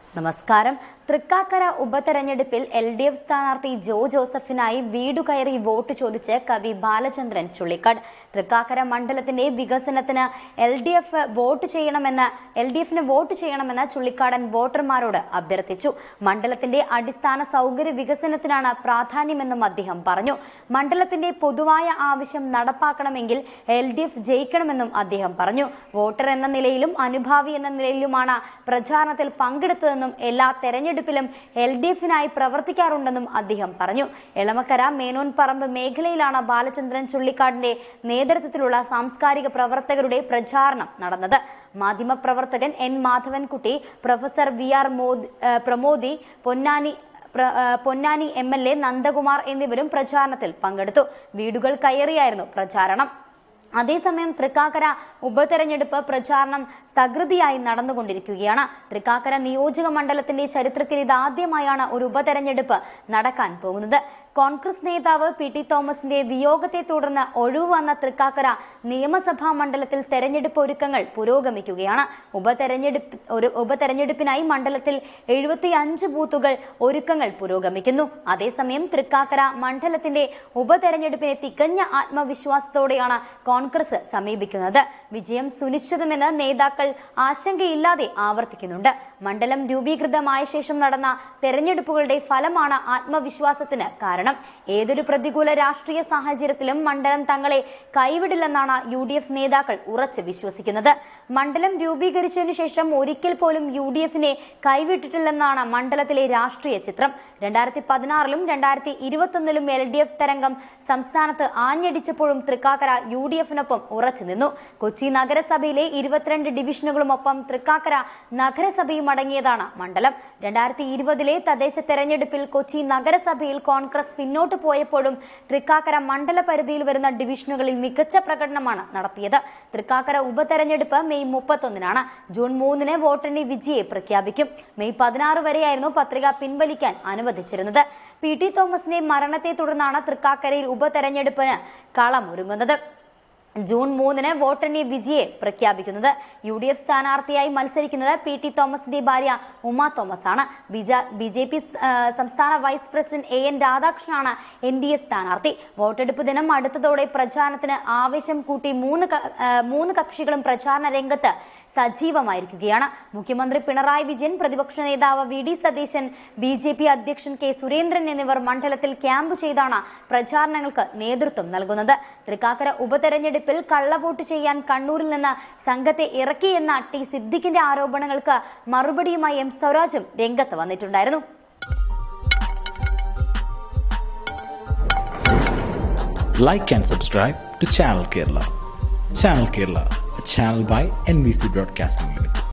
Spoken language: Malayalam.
നമസ്കാരം തൃക്കാക്കര ഉപതെരഞ്ഞെടുപ്പിൽ എൽ ഡി എഫ് സ്ഥാനാർത്ഥി ജോ ജോസഫിനായി വീടു കയറി വോട്ട് ചോദിച്ച് കവി ബാലചന്ദ്രൻ ചുള്ളിക്കാട് തൃക്കാക്കര മണ്ഡലത്തിന്റെ വികസനത്തിന് എൽ ഡി എഫ് വോട്ട് ചെയ്യണമെന്ന് എൽ ഡി എഫിന് വോട്ട് ചെയ്യണമെന്ന് ചുള്ളിക്കാടൻ വോട്ടർമാരോട് അഭ്യർത്ഥിച്ചു മണ്ഡലത്തിന്റെ അടിസ്ഥാന സൗകര്യ വികസനത്തിനാണ് പ്രാധാന്യമെന്നും അദ്ദേഹം പറഞ്ഞു മണ്ഡലത്തിന്റെ പൊതുവായ ആവശ്യം നടപ്പാക്കണമെങ്കിൽ എൽ ഡി എഫ് ജയിക്കണമെന്നും അദ്ദേഹം പറഞ്ഞു വോട്ടർ എന്ന നിലയിലും അനുഭാവി എന്ന നിലയിലുമാണ് പ്രചാരണത്തിൽ പങ്കെടുത്തതെന്നും എല്ലാ തെരഞ്ഞെടുപ്പിലും എൽ ഡി എഫിനായി പ്രവർത്തിക്കാറുണ്ടെന്നും അദ്ദേഹം പറഞ്ഞു എളമക്കര മേനോൻ പറമ്പ് മേഖലയിലാണ് ബാലചന്ദ്രൻ ചുള്ളിക്കാടിന്റെ നേതൃത്വത്തിലുള്ള സാംസ്കാരിക പ്രവർത്തകരുടെ പ്രചാരണം നടന്നത് മാധ്യമപ്രവർത്തകൻ N Madhavankutty professor V R Modi ഏഹ് പ്രമോദി പൊന്നാനി പ്ര- ആ, Ponnani M L A Nandakumar എന്നിവരും പ്രചാരണത്തിൽ പങ്കെടുത്തു വീടുകൾ കയറിയായിരുന്നു പ്രചാരണം അതേസമയം തൃക്കാക്കര ഉപതെരഞ്ഞെടുപ്പ് പ്രചാരണം തകൃതിയായി നടന്നുകൊണ്ടിരിക്കുകയാണ് തൃക്കാക്കര നിയോജക മണ്ഡലത്തിന്റെ ചരിത്രത്തിൽ ഇതാദ്യമായാണ് ഒരു ഉപതെരഞ്ഞെടുപ്പ് നടക്കാൻ പോകുന്നത് കോൺഗ്രസ് നേതാവ് പി ടി തോമസിന്റെ വിയോഗത്തെ തുടർന്ന് ഒഴിവ് വന്ന തൃക്കാക്കര നിയമസഭാ മണ്ഡലത്തിൽ തെരഞ്ഞെടുപ്പ് ഒരുക്കങ്ങൾ പുരോഗമിക്കുകയാണ് ഉപതെരഞ്ഞെടുപ്പ് ഒരു ഉപതെരഞ്ഞെടുപ്പിനായി മണ്ഡലത്തിൽ എഴുപത്തി അഞ്ച് ബൂത്തുകൾ ഒരുക്കങ്ങൾ പുരോഗമിക്കുന്നു അതേസമയം തൃക്കാക്കര മണ്ഡലത്തിന്റെ ഉപതെരഞ്ഞെടുപ്പിനെ തികഞ്ഞ ആത്മവിശ്വാസത്തോടെയാണ് കോൺഗ്രസ് സമീപിക്കുന്നത് വിജയം സുനിശ്ചിതമെന്ന് നേതാക്കൾ ആശങ്കയില്ലാതെ ആവർത്തിക്കുന്നുണ്ട് മണ്ഡലം രൂപീകൃതമായ ശേഷം നടന്ന തെരഞ്ഞെടുപ്പുകളുടെ ഫലമാണ് ആത്മവിശ്വാസത്തിന് കാരണം ഏതൊരു പ്രതികൂല രാഷ്ട്രീയ സാഹചര്യത്തിലും മണ്ഡലം തങ്ങളെ കൈവിടില്ലെന്നാണ് യു ഡി എഫ് നേതാക്കൾ ഉറച്ച് വിശ്വസിക്കുന്നത് മണ്ഡലം രൂപീകരിച്ചതിനു ശേഷം ഒരിക്കൽ പോലും യു ഡി എഫിനെ കൈവിട്ടിട്ടില്ലെന്നാണ് മണ്ഡലത്തിലെ രാഷ്ട്രീയ ചിത്രം രണ്ടായിരത്തി പതിനാറിലും രണ്ടായിരത്തി ഇരുപത്തൊന്നിലും എൽ ഡി എഫ് തരംഗം സംസ്ഥാനത്ത് ആഞ്ഞടിച്ചപ്പോഴും തൃക്കാക്കര യു ഡി എഫിനൊപ്പം ഉറച്ചു നിന്നു കൊച്ചി നഗരസഭയിലെ ഇരുപത്തിരണ്ട് ഡിവിഷനുകളുമൊപ്പം തൃക്കാക്കര നഗരസഭയും അടങ്ങിയതാണ് മണ്ഡലം രണ്ടായിരത്തി ഇരുപതിലെ തദ്ദേശ തെരഞ്ഞെടുപ്പിൽ കൊച്ചി നഗരസഭയിൽ കോൺഗ്രസ് പിന്നോട്ട് പോയപ്പോഴും തൃക്കാക്കര മണ്ഡല പരിധിയിൽ വരുന്ന ഡിവിഷനുകളിൽ മികച്ച പ്രകടനമാണ് നടത്തിയത് തൃക്കാക്കര ഉപതെരഞ്ഞെടുപ്പ് മെയ് മുപ്പത്തൊന്നിനാണ് ജൂൺ മൂന്നിന് വോട്ടെണ്ണി വിജയെ പ്രഖ്യാപിക്കും മെയ് പതിനാറ് വരെയായിരുന്നു പത്രിക പിൻവലിക്കാൻ അനുവദിച്ചിരുന്നത് പി ടി തോമസിന്റെ മരണത്തെ തുടർന്നാണ് തൃക്കാക്കരയിൽ ഉപതെരഞ്ഞെടുപ്പിന് കളമൊരുങ്ങുന്നത് ജൂൺ മൂന്നിന് വോട്ടെണ്ണി വിജയെ പ്രഖ്യാപിക്കുന്നത് യു ഡി എഫ് സ്ഥാനാർത്ഥിയായി മത്സരിക്കുന്നത് പി ടി തോമസിന്റെ ഭാര്യ ഉമ തോമസ് ആണ് ബി ജെ പി സംസ്ഥാന വൈസ് പ്രസിഡന്റ് എ എൻ രാധാകൃഷ്ണനാണ് എൻ ഡി എ സ്ഥാനാർത്ഥി വോട്ടെടുപ്പ് ദിനം അടുത്തതോടെ പ്രചാരണത്തിന് ആവേശം കൂട്ടി മൂന്ന് ക- ആ, മൂന്ന് കക്ഷികളും പ്രചാരണ രംഗത്ത് സജീവമായിരിക്കുകയാണ് മുഖ്യമന്ത്രി പിണറായി വിജയൻ പ്രതിപക്ഷ നേതാവ് V D Satheesan B J P അധ്യക്ഷൻ കെ സുരേന്ദ്രൻ എന്നിവർ മണ്ഡലത്തിൽ ക്യാമ്പ് ചെയ്താണ് പ്രചാരണങ്ങൾക്ക് നേതൃത്വം നൽകുന്നത് തൃക്കാക്കര ഉപതെരഞ്ഞെടുപ്പിൽ കള്ളവോട്ട് ചെയ്യാൻ കണ്ണൂരിൽ നിന്ന് സംഘത്തെ ഇറക്കിയെന്ന ടി സിദ്ദിഖിന്റെ ആരോപണങ്ങൾക്ക് മറുപടിയുമായി എം സ്വരാജും രംഗത്ത് വന്നിട്ടുണ്ടായിരുന്നു like and subscribe to Channel Kerala. Channel Kerala, a channel by NBC Broadcasting Limited.